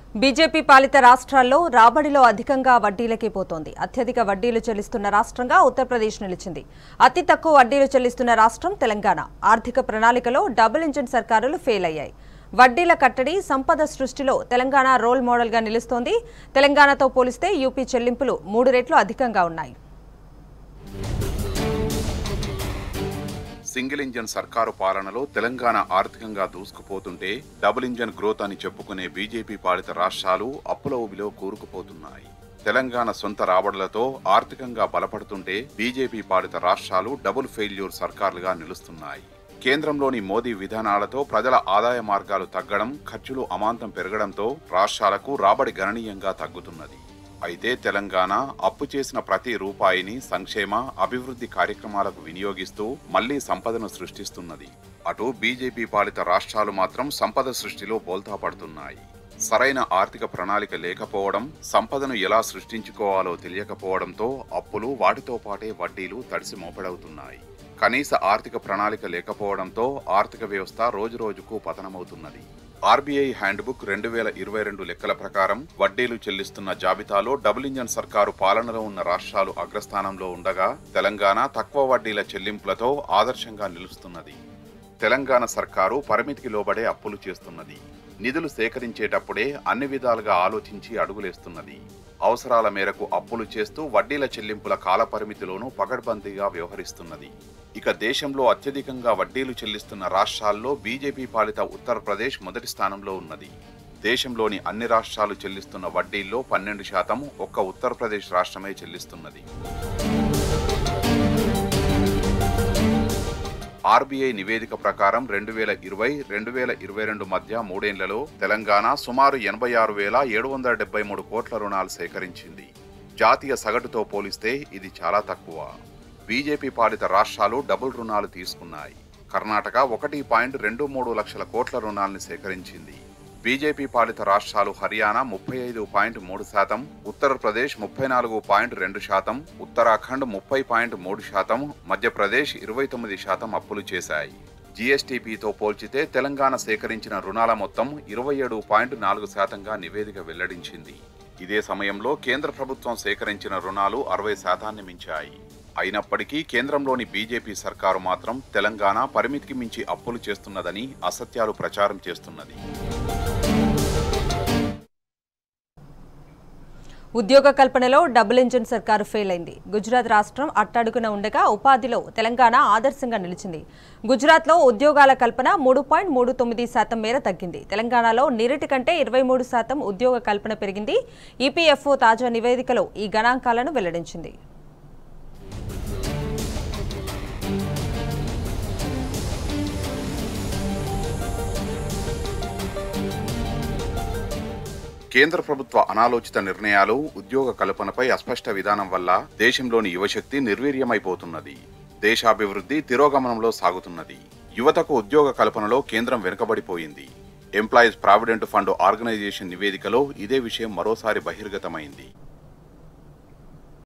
BJP పాలిత రాష్ట్రాల్లో రాబడిలో అధికంగా వడ్డీలకే పోతోంది అత్యధిక వడ్డీలు చెల్లిస్తున్న రాష్ట్రంగా ఉత్తరప్రదేశ్ నిలిచింది అతి తక్కువ వడ్డీలు చెల్లిస్తున్న రాష్ట్రం తెలంగాణ ఆర్థిక ప్రణాళికలో డబుల్ ఇంజిన్ సర్కారులు ఫెయిల్ అయ్యాయి వడ్డీల కట్టడి సంపద సృష్టిలో తెలంగాణ రోల్ మోడల్గా నిలుస్తోంది తెలంగాణతో పోలిస్తే యూపీ చెల్లింపులు మూడు రెట్లు అధికంగా ఉన్నాయి సింగిల్ ఇంజన్ సర్కారు పాలనలో తెలంగాణ ఆర్థికంగా దూసుకుపోతుంటే డబుల్ ఇంజన్ గ్రోత్ అని చెప్పుకునే బీజేపీ పాలిత రాష్ట్రాలు అప్పుల ఊబిలో కూరుకుపోతున్నాయి తెలంగాణ సొంత రాబడులతో ఆర్థికంగా బలపడుతుంటే బీజేపీ పాలిత రాష్ట్రాలు డబుల్ ఫెయిల్యూర్ సర్కార్లుగా నిలుస్తున్నాయి కేంద్రంలోని మోదీ విధానాలతో ప్రజల ఆదాయ మార్గాలు తగ్గడం ఖర్చులు అమాంతం పెరగడంతో రాష్ట్రాలకు రాబడి గణనీయంగా తగ్గుతున్నది అయితే తెలంగాణ అప్పు చేసిన ప్రతి రూపాయిని సంక్షేమ అభివృద్ధి కార్యక్రమాలకు వినియోగిస్తూ మళ్లీ సంపదను సృష్టిస్తున్నది అటు బీజేపీ పాలిత రాష్ట్రాలు మాత్రం సంపద సృష్టిలో బోల్తా పడుతున్నాయి సరైన ఆర్థిక ప్రణాళిక లేకపోవడం సంపదను ఎలా సృష్టించుకోవాలో తెలియకపోవడంతో అప్పులు వాటితో పాటే వడ్డీలు తడిసి మోపడవుతున్నాయి కనీస ఆర్థిక ప్రణాళిక లేకపోవడంతో ఆర్థిక వ్యవస్థ రోజురోజుకు పతనమవుతున్నది ఆర్బీఐ హ్యాండ్బుక్ రెండు వేల ఇరవై రెండు లెక్కల ప్రకారం వడ్డీలు చెల్లిస్తున్న జాబితాలో డబుల్ ఇంజన్ సర్కారు పాలనలో ఉన్న రాష్ట్రాలు అగ్రస్థానంలో ఉండగా తెలంగాణ తక్కువ వడ్డీల చెల్లింపులతో ఆదర్శంగా నిలుస్తున్నది తెలంగాణ సర్కారు పరిమితికి లోబడే అప్పులు చేస్తున్నది నిధులు సేకరించేటప్పుడే అన్ని విధాలుగా ఆలోచించి అడుగులేస్తున్నది అవసరాల మేరకు అప్పులు చేస్తూ వడ్డీల చెల్లింపుల కాలపరిమితిలోనూ పగడ్బందీగా వ్యవహరిస్తున్నది ఇక దేశంలో అత్యధికంగా వడ్డీలు చెల్లిస్తున్న రాష్ట్రాల్లో బీజేపీ పాలిత ఉత్తరప్రదేశ్ మొదటి స్థానంలో ఉన్నది దేశంలోని అన్ని రాష్ట్రాలు చెల్లిస్తున్న వడ్డీల్లో పన్నెండు శాతం ఒక్క ఉత్తరప్రదేశ్ రాష్ట్రమే చెల్లిస్తున్నది ఆర్బీఐ నివేదిక ప్రకారం రెండు వేల ఇరవై రెండు వేల ఇరవై రెండు మధ్య మూడేళ్లలో తెలంగాణ సుమారు ఎనభై ఆరు వేల ఏడు వందల డెబ్బై మూడు కోట్ల రుణాలు సేకరించింది జాతీయ సగటుతో పోలిస్తే ఇది చాలా తక్కువ బీజేపీ పాలిత రాష్ట్రాలు డబుల్ రుణాలు తీసుకున్నాయి కర్ణాటక ఒకటి పాయింట్ రెండు మూడు లక్షల కోట్ల రుణాల్ని సేకరించింది బీజేపీ పాలిత రాష్ట్రాలు హర్యానా ముప్పై ఐదు పాయింట్ మూడు శాతం ఉత్తరప్రదేశ్ ముప్పై నాలుగు పాయింట్ రెండు శాతం ఉత్తరాఖండ్ ముప్పై పాయింట్ మూడు శాతం మధ్యప్రదేశ్ ఇరవై తొమ్మిది శాతం అప్పులు చేశాయి జీఎస్టీపీతో పోల్చితే తెలంగాణ సేకరించిన రుణాల మొత్తం ఇరవై ఏడు పాయింట్ నాలుగు శాతంగా నివేదిక వెల్లడించింది ఇదే సమయంలో కేంద్ర ప్రభుత్వం సేకరించిన రుణాలు అరవై శాతాన్ని మించాయి అయినప్పటికీ కేంద్రంలోని బీజేపీ సర్కారు మాత్రం తెలంగాణ పరిమితికి మించి అప్పులు చేస్తున్నదని అసత్యాలు ప్రచారం చేస్తున్నది ఉద్యోగ కల్పనలో డబుల్ ఇంజిన్ సర్కారు ఫెయిల్ అయింది గుజరాత్ రాష్ట్రం అట్టడుగున ఉండగా ఉపాధిలో తెలంగాణ ఆదర్శంగా నిలిచింది గుజరాత్లో ఉద్యోగాల కల్పన మూడు పాయింట్ మూడు తొమ్మిది శాతం మేర తగ్గింది తెలంగాణలో నిరుటి కంటే ఇరవై మూడు శాతం ఉద్యోగ కల్పన పెరిగింది ఈపీఎఫ్ఓ తాజా నివేదికలో ఈ గణాంకాలను వెల్లడించింది కేంద్ర ప్రభుత్వ అనాలోచిత నిర్ణయాలు ఉద్యోగ కల్పనపై అస్పష్ట విధానం వల్ల దేశంలోని యువశక్తి నిర్వీర్యమైపోతున్నది దేశాభివృద్ధి తిరోగమనంలో సాగుతున్నది యువతకు ఉద్యోగ కల్పనలో కేంద్రం వెనుకబడిపోయింది ఎంప్లాయీస్ ప్రావిడెంట్ ఫండ్ ఆర్గనైజేషన్ నివేదికలో ఇదే విషయం మరోసారి బహిర్గతమైంది